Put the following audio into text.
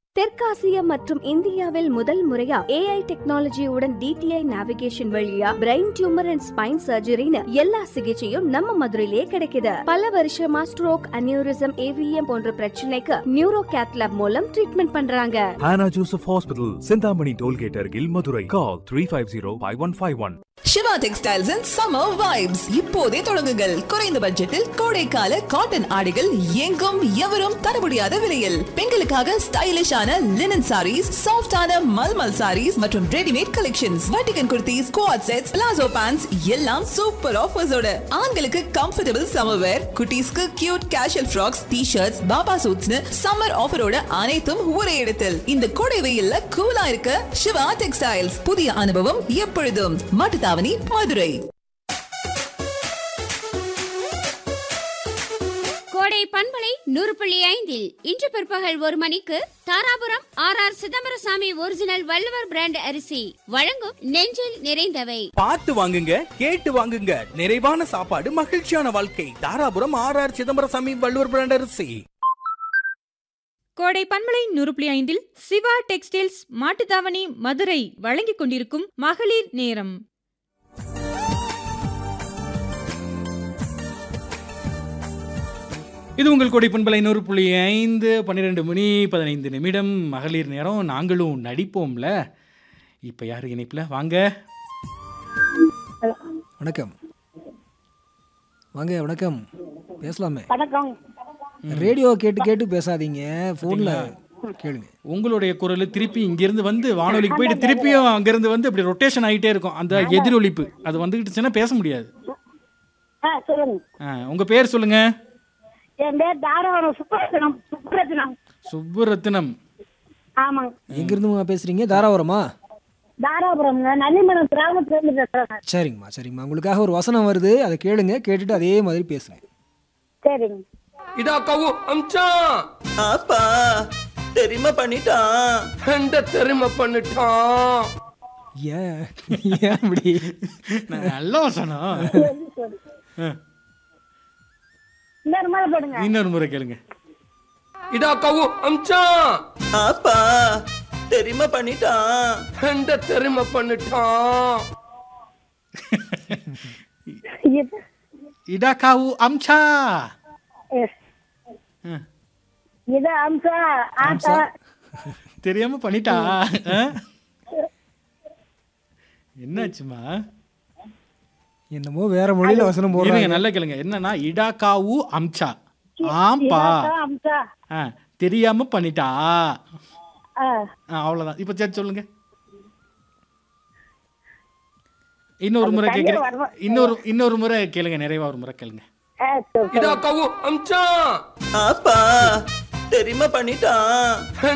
தெற்காசிய மற்றும் இந்தியாவில் முதல் முறையா ஏஐ டெக்னாலஜியுடன் டிடிஐ நேவிகேஷன் வழியா பிரெயின் டியூமர் அண்ட் ஸ்பைன் சர்ஜரின்னு எல்லா சிகிச்சையும் நம்ம மதுரையிலே கிடைக்குது பல வருஷமா ஸ்ட்ரோக் அனியூரிசம் ஏவிஎம் போன்ற பிரச்சனைக்கு நியூரோ கேத்லாப் மூலம் ட்ரீட்மெண்ட் பண்றாங்க Hannah Joseph Hospital, Sindhamani Tollgate Argil, Madurai. Call 350-5151. Siva textiles and summer vibes இப்போதே தொடங்குங்கள் குறைந்த பட்ஜெட்டில் கோடைக்கால காட்டன் ஆடைகள் எங்கும் எவரும் தர முடியாத விலையில் பெண்களுக்காக ஸ்டைலிஷான லினன் சாரீஸ் சாஃப்டான மல்மல் சாரீஸ் மற்றும் ரெடிமேட் கலெக்ஷன்ஸ் வட்டிகன் kurtis coord sets palazzo pants எல்லாம் சூப்பர் ஆஃபர்ஸோட ஆண்களுக்கு கம்ஃபர்டபுள் சம்மர் வேர் குட்டீஸ்க்கு cute casual frocks T shirts பாபா சூட்ஸ்னு சம்மர் ஆஃபரோட அனைத்தும் ஒரே இடத்தில் இந்த கோடை வெயில்ல கூலா இருக்க சிவா டெக்ஸ்டைல்ஸ் புதிய அனுபவம் எப்பொழுதும் மாட்டுத்தாவணி மதுரை கோடை பண்பலை நூறு புள்ளி ஐந்தில் இன்று பிற்பகல் ஒரு மணிக்கு Dharapuram R R Chidambarasamy original Valluvar brand அரிசி வழங்கும் நெஞ்சில் நிறைந்தவை பார்த்து வாங்குங்க கேட்டு வாங்குங்க நிறைவான சாப்பாடு மகிழ்ச்சியான வாழ்க்கை Dharapuram R R Chidambarasamy Valluvar brand அரிசி கோடை பண்பலை நூறு புள்ளி ஐந்தில் சிவா டெக்ஸ்டைல்ஸ் மாட்டுத்தாவணி மதுரை வழங்கிக் கொண்டிருக்கும் மகளிர் நேரம் இது உங்கள் கொடை பண்பலை நூறு புள்ளி ஐந்து பன்னிரெண்டு மணி பதினைந்து நிமிடம் மகளிர் நேரம் நாங்களும் நடிப்போம்ல இப்போ யார் இணைப்பில் வாங்க வணக்கம் வாங்க வணக்கம் பேசலாமே வணக்கம் ரேடியோ கேட்டு கேட்டு பேசாதீங்க ஃபோனில் கேளுங்க உங்களுடைய குரல் திருப்பி இங்கிருந்து வந்து வானொலிக்கு போயிட்டு திருப்பியும் அங்கிருந்து வந்து இப்படி ரொட்டேஷன் ஆகிட்டே இருக்கும் அந்த எதிரொலிப்பு அது வந்துக்கிட்டுச்சுன்னா பேச முடியாது ஆ சொல்லுங்க ஆ, உங்க பேர் சொல்லுங்க என் பேர் தாராவரம் சுப்பரத்னம் சுப்பரத்னம் சுப்புரத்னம் ஆமாங்க எங்கேருந்துமா பேசுகிறீங்க தாராபுரமா தாராபுரம்ங்க நல்லிமரம் கிராமத்துலேருந்து பேசுகிறேங்க சரிங்கம்மா சரிங்கம்மா உங்களுக்காக ஒரு வசனம் வருது அதை கேளுங்க கேட்டுட்டு அதே மாதிரி பேசுங்க சரிங்க இதா கவு அம்சான் அப்பா தெரியுமா பண்ணிட்டான் எந்த தெரிமை பண்ணிட்டான் ஏன் ஏன் இப்படி நல்ல வசனம் ஆ, இன்னொரு மாதிரி போடுங்க இன்னொரு முறை கேளுங்க இதா கவு அம்சான் அப்பா தெரியுமா பண்ணிட்டான் எந்த தெரிமை பண்ணிட்டான் இது- இடாக்காவு அம்சா எஸ். ஆ, இது அம்சா ஆத்தா தெரியாம பண்ணிட்டா ஆ? என்னாச்சுமா என்னமோ வேற மொழியில வசனம் இருங்க போடுறாங்க நல்லா கேளுங்க என்னன்னா இடாக்காவு அம்சா ஆம்பா இதாத்தா, அம்சா ஆ, தெரியாம பண்ணிட்டா ஆ ஆ, அவ்வளவுதான் இப்ப சரி சொல்லுங்க இன்னொரு முறை கேக்குறேன் வரணும். இன்னொரு இன்னொரு முறை கேளுங்க நிறைவா ஒரு முறை கேளுங்க ஆ சரி இதா கவு அம்சான் அப்பா தெரியுமா பண்ணிட்டான்